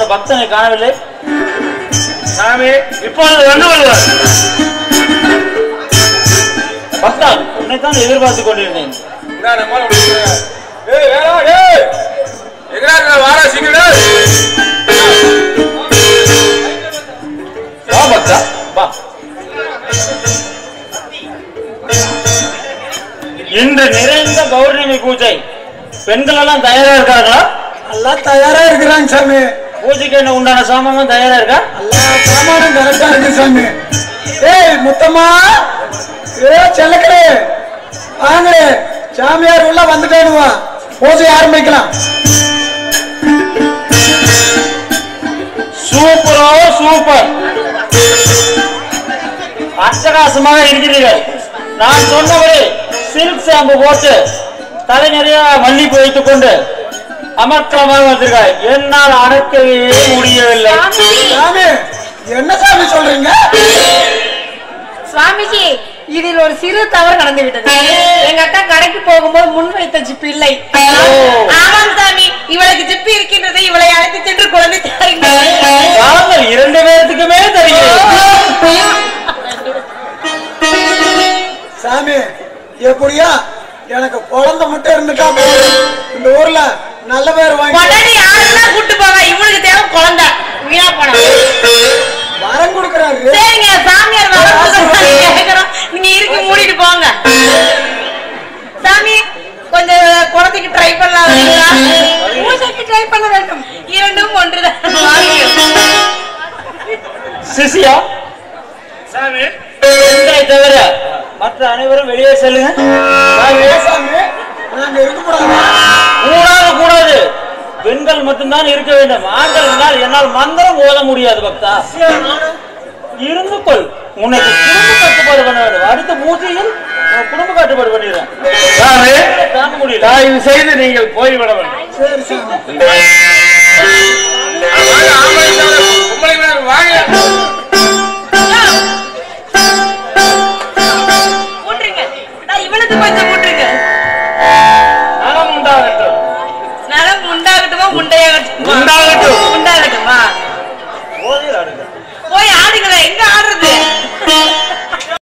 பக்தனை காணவில்லை சாமி இப்பொழுது வந்து வருவார் பக்தா உன்னைத்தான் எதிர்பார்த்து கொண்டிருந்தேன் என்ன நம்மால முடியல? ஏய், வேணா, ஏய். எங்கடா இருக்க? வாடா, சீக்கிரம். வா பக்தா வா இன்று நிறைந்த பௌர்ணமி பூஜை பெண்கள் எல்லாம் தயாரா இருக்காங்களா எல்லாம் தயாரா இருக்கிறாங்க சாமி பூஜைக்கு என்ன உண்டான சாமான் தயாரா இருக்கா எல்லா சாமானும் கரெக்டா இருக்கு சாமி ஏய் முத்தம்மா ஏ செல்லக்கடே வாங்களே சாமியார் உள்ள வந்துட்டேனுவா பூஜை ஆரம்பிக்கலாம் சூப்பரோ சூப்பர் அட்டகாசமாக இருக்கிறீர்கள் நான் சொன்னபடி சில்க் ஷாம்பு போட்டு தலை நிறைய மல்லிப்பூ வைத்துக் கொண்டு அமர்க்கலமாக வந்திருக்காய் என்னால் அடக்கவே முடியவில்லை சாமி என்ன சாமி சொல்றீங்க சுவாமிஜி இதில் ஒரு சிறு தவறு நடந்து விட்டது எங்க அக்கா கடைக்கு போகும்போது முன் வைத்த ஜிப்பு இல்லை ஆமாம் சாமி இவளுக்கு ஜிப்பு இருக்கின்றது இவளை அழைத்து சென்று குழந்தை தாருங்கள் வாருங்கள், இரண்டு பேர்த்துக்குமே தெரியும் சாமி எப்படியா எனக்கு குழந்தை மட்டும் இருந்துட்டா போதும். இந்த ஊர்ல நல்ல பேர் வாங்கி கொண்டாடி யாருன்னா கூட்டு போவா இவளுக்கு தேவை குழந்தை வீணா போனா வரம் கொடுக்கறாரு சரிங்க சாமியார் வர கேக்குறோம் நீங்க இருக்கு மூடிட்டு போங்க சாமி கொஞ்சம் குழந்தைக்கு ட்ரை பண்ணலாம் வரீங்களா? பூஜைக்கு ட்ரை பண்ண வேண்டும் இரண்டும் ஒன்றுதான் வாங்க. சிசியா சாமி பெண்களை தவிர மற்ற அனைவரும் வெளியே செல்லுங்க சாமி, சாமி நாங்க இருக்கக்கூடாது கூடாது கூடாது பெண்கள் மட்டும்தான் இருக்க வேண்டும் ஆண்கள் இருந்தால் என்னால் மந்திரம் ஓத முடியாது பக்தா இருந்து கொள் உனக்கு குடும்ப கட்டுப்பாடு பண்ண வேண்டும் அடுத்த பூஜையில் உனக்கு குடும்ப கட்டுப்பாடு பண்ணிடுறேன் தாங்க முடியல தயவு செய்து நீங்கள் போய்விட வேண்டும் சரி சாமி வாங்க, ஆம்பளை சாமி, பொம்பளை மேல வாங்க மூட்டுருங்க நான் இவளுக்கு கொஞ்சம் மூட்டுருங்க நலம் உண்டாகட்டும் நலம் உண்டாகட்டுமா உண்டையாகட்டுமா உண்டாகட்டும். உண்டாகட்டுமா போதையில் அடுங்க போய் ஆடுங்களேன் எங்க ஆடுறது